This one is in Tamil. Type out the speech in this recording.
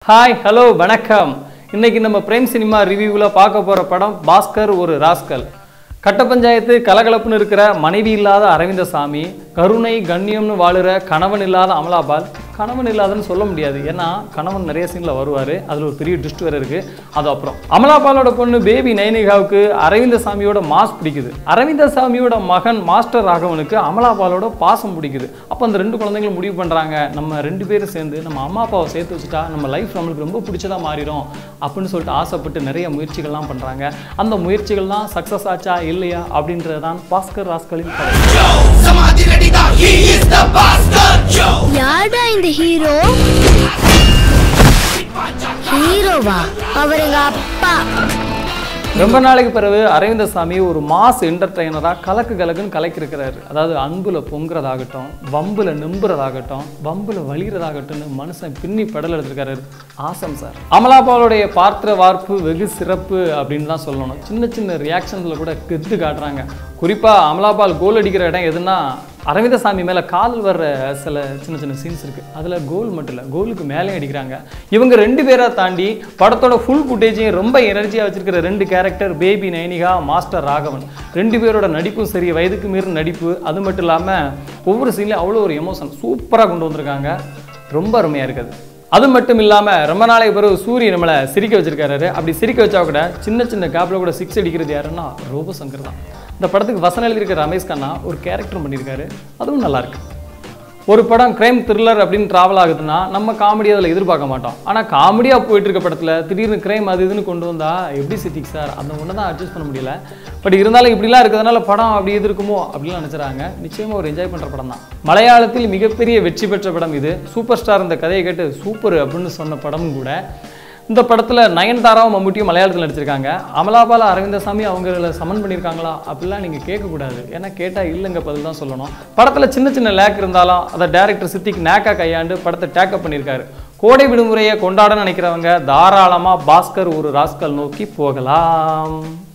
ஹாய் ஹலோ வணக்கம் இன்னைக்கு நம்ம பிரேம் சினிமா ரிவ்யூவில் பார்க்க போகிற படம் பாஸ்கர் ஒரு ராஸ்கல் கட்ட பஞ்சாயத்து கலகலப்புன்னு இருக்கிற மனைவி இல்லாத அரவிந்தசாமி கருணை கண்ணியம்னு வாழுற கணவன் இல்லாத அமலாபால் கணவன் இல்லாதன்னு சொல்ல முடியாது ஏன்னா கணவன் நிறைய சீனில் வருவார் அதில் ஒரு பெரிய ட்விஸ்ட் வேறு இருக்குது அது அப்புறம் அமலாபாலோட பொண்ணு பேபி நைனிகாவுக்கு அரவிந்தசாமியோட மாஸ் பிடிக்குது அரவிந்தசாமியோட மகன் மாஸ்டர் ராகவனுக்கு அமலாபாலோட பாசம் பிடிக்குது அப்போ அந்த ரெண்டு குழந்தைங்களும் முடிவு பண்ணுறாங்க நம்ம ரெண்டு பேரும் சேர்ந்து நம்ம அம்மா அப்பாவை சேர்த்து வச்சுட்டா நம்ம லைஃப் நம்மளுக்கு ரொம்ப பிடிச்சதா மாறிடும் அப்படின்னு சொல்லிட்டு ஆசைப்பட்டு நிறைய முயற்சிகள்லாம் பண்ணுறாங்க அந்த முயற்சிகள்லாம் சக்ஸஸ் ஆச்சா இல்லையா அப்படின்றது தான் பாஸ்கர் ராஸ்கலின் கதை Joe, Samadhi ready da, he is the bastard Joe. யார்டா இந்த ஹீரோ ஹீரோவா அவர் எங்க அப்பா ரொம்ப நாளைக்கு பிறகு அரவிந்தசாமி ஒரு மாஸ் என்டர்டெய்னராக கலக்கு கலக்குன்னு கலக்கிருக்கிறாரு அதாவது அன்புல பொங்குறதாகட்டும் வம்புல நம்புறதாகட்டும் வம்புல வலிகிறதாகட்டும்னு மனுஷன் பின்னி படல் எடுத்திருக்காரு ஆசம் சார் அமலாபாலுடைய பார்த்திர வார்ப்பு வெகு சிறப்பு அப்படின்னு தான் சொல்லணும் சின்ன சின்ன ரியாக்ஷன்ஸில் கூட கெத்து காட்டுறாங்க குறிப்பாக அமலாபால் கோல் அடிக்கிற இடம் எதுன்னா அரவிந்தசாமி மேலே காதல் வர்ற சில சின்ன சின்ன சீன்ஸ் இருக்குது அதில் கோல் மட்டும் இல்லை கோலுக்கு மேலே அடிக்கிறாங்க இவங்க ரெண்டு பேரை தாண்டி படத்தோட ஃபுல் ஃபுட்டேஜையும் ரொம்ப எனர்ஜியாக வச்சிருக்கிற ரெண்டு character baby Nainika master Raghavan ரெண்டு பேரோட நடிப்பும் சரி வயதுக்கு மீறின நடிப்பு அது மட்டும் இல்லாமல் ஒவ்வொரு சீன்லையும் அவ்வளோ ஒரு எமோஷன் சூப்பராக கொண்டு வந்திருக்காங்க ரொம்ப அருமையாக இருக்குது அது மட்டும் இல்லாமல் ரொம்ப நாளைக்கு பிறகு சூரிய நம்மளை சிரிக்க வச்சிருக்காரு அப்படி சிரிக்க வச்சா கூட சின்ன சின்ன கேப்பில் கூட சிக்ஸ் அடிக்கிறது யாருன்னா ரோபோ சங்கர் தான் இந்த படத்துக்கு வசனம் எழுதியிருக்க ரமேஷ் கண்ணா ஒரு கேரக்டர் பண்ணியிருக்காரு அதுவும் நல்லா இருக்கு ஒரு படம் கிரைம் த்ரில்லர் அப்படின்னு ட்ராவல் ஆகுதுன்னா நம்ம காமெடி அதில் எதிர்பார்க்க மாட்டோம் ஆனால் காமெடியாக போயிட்டு இருக்க படத்தில் திடீர்னு கிரைம் அது இதுன்னு கொண்டு வந்தா எப்படி சித்திக் சார் அந்த ஒன்று தான் அட்ஜஸ்ட் பண்ண முடியல பட் இருந்தாலும் இப்படிலாம் இருக்கிறதுனால படம் அப்படி இது இருக்குமோ அப்படின்னு நினச்சிறாங்க நிச்சயமாக ஒரு என்ஜாய் பண்ணுற படம் தான் மலையாளத்தில் மிகப்பெரிய வெற்றி பெற்ற படம் இது சூப்பர் ஸ்டார் இந்த கதையை கேட்டு சூப்பர் அப்படின்னு சொன்ன படமும் கூட இந்த படத்தில் நயன்தாராவும் மம்முட்டியும் மலையாளத்தில் நடிச்சிருக்காங்க அமலாபால அரவிந்தசாமி அவங்கள சமன் பண்ணியிருக்காங்களா அப்படிலாம் நீங்கள் கேட்கக்கூடாது ஏன்னா கேட்டால் இல்லைங்க பதில் தான் சொல்லணும் படத்தில் சின்ன சின்ன லேக் இருந்தாலும் அதை டேரக்டர் சித்திக் நேக்கா கையாண்டு படத்தை டேக்கப் பண்ணியிருக்காரு கோடை விடுமுறையை கொண்டாட நினைக்கிறவங்க தாராளமாக பாஸ்கர் ஒரு ராஸ்கல் நோக்கி போகலாம்